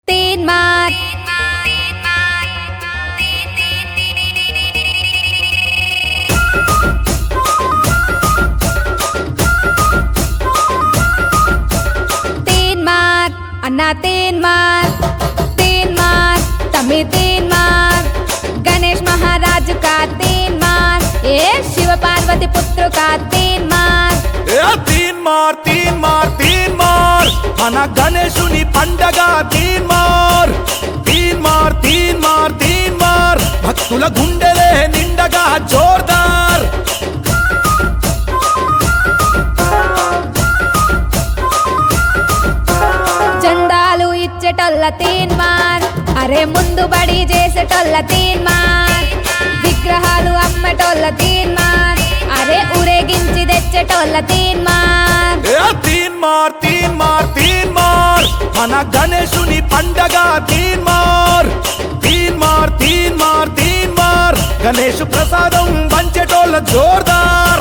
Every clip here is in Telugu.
तीन मार तीन मार अन्ना तीन मार तीन मार तमी तीन मार गणेश महाराज का तीन मार ये शिव पार्वती पुत्र का तीन मार ఏ తీన్ మార్ తీన్ మార్ తీన్ మార్ మన గణేశుని పండగ తీన్ మార్ తీన్ మార్ తీన్ మార్ తీన్ మార్ భక్తుల గుండెలే నిండగా జోర్దార్ చందాలు ఇచ్చేటోళ్ళ తీన్ మార్ అరే ముందు బడి చేసేటోళ్ళ తీన్ మార్ విగ్రహాలు అమ్మటోళ్ళ తీన్ మార్ అరే ఊరేగించి తెచ్చేటోళ్ళ తీన్ మార్ ఏ తీన్ మార్ తీన్ మార్ తీన్ మార్ మన గణేశుని పండగ తీన్ మార్ తీన్ మార్ తీన్ మార్ తీన్ మార్ గణేష్ ప్రసాదం పంచేటోళ్ళ జోర్దార్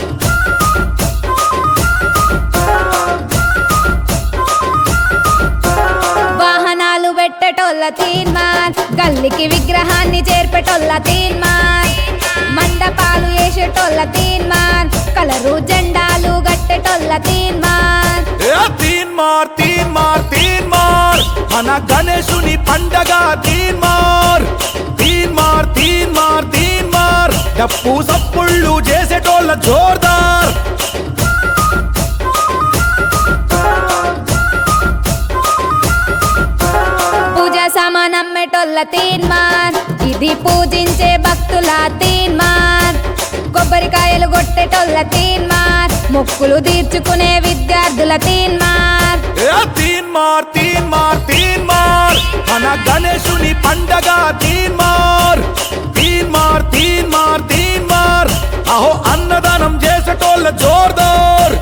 వాహనాలు పెట్టేటోళ్ళ తీన్ మార్ గల్లికి విగ్రహాన్ని చేర్పేటోళ్ళ తీన్ మార్ మండపాలు వేసేటోళ్ళ తీన్ మార్ కలరు జెండాలు గట్టేటోళ్ళ తీన్ మార్ ఏ తీన్ మార్ తీన్ మార్ తీన్ మార్ మన గణేశుని పండగ తీన్ మార్ తీన్ మార్ తీన్ మార్ తీన్ మార్ డప్పు సప్పుళ్ళు చేసేటోళ్ళ జోర్దార్ పూజ సామాన్ అమ్మేటోళ్ళ తీన్ మార్ ఇది పూజించే భక్తుల తీన్ మార్ కొబ్బరికాయలు కొట్టేటోళ్ళ తీన్ మార్ మొక్కులు తీర్చుకునే విద్యార్థుల తీన్ మార్ ఏ తీన్ మార్ తీన్ మార్ తీన్ మార్ మన గణేశుని పండగ తీన్ మార్ తీన్ మార్ తీన్ మార్ తీన్ మార్ అహో అన్నదానం చేసేటోళ్ళ జోర్దార్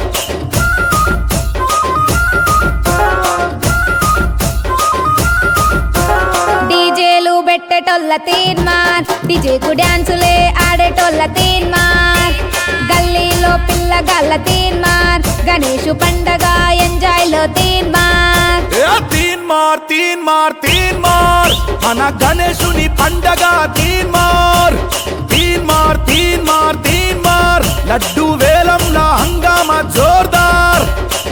డీజేలు పెట్టేటోళ్ళ తీన్ మార్ డీజేకు డాన్సులే ఆడేటోళ్ళ తీన్ మార్ గల్లీలో పిల్లగాళ్ళ తీన్ మార్ గణేషు పండగ ఎంజాయ్ లో తీన్ మార్ ఏ తీన్ మార్ తీన్ మార్ తీన్ మార్ మన గణేశుని పండగ తీన్ మార్ తీన్ మార్ తీన్ మార్ తీన్ మార్ లడ్డు వేలంలా హంగామా జోర్దార్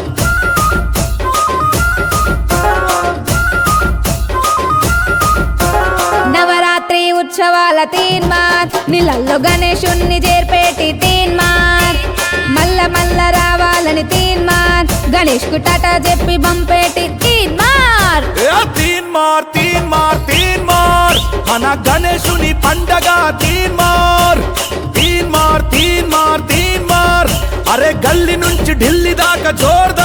నవరాత్రి ఉత్సవాల తీన్ మార్ నీళ్ళల్లో గణేశుణ్ణి చేర్పేటి తీన్ మార్ మల్ల మల్ల రావాలని తీన్ మార్ గణేష్ కు టాటా చెప్పి పంపేటి తీన్ మార్ ఏ తీన్ మార్ తీన్ మార్ తీన్ మార్ మన గణేశుని పండగ తీన్ మార్ తీన్ మార్ తీన్ మార్ తీన్ మార్ అరే గల్లి నుంచి ఢిల్లీ దాకా జోర్దార్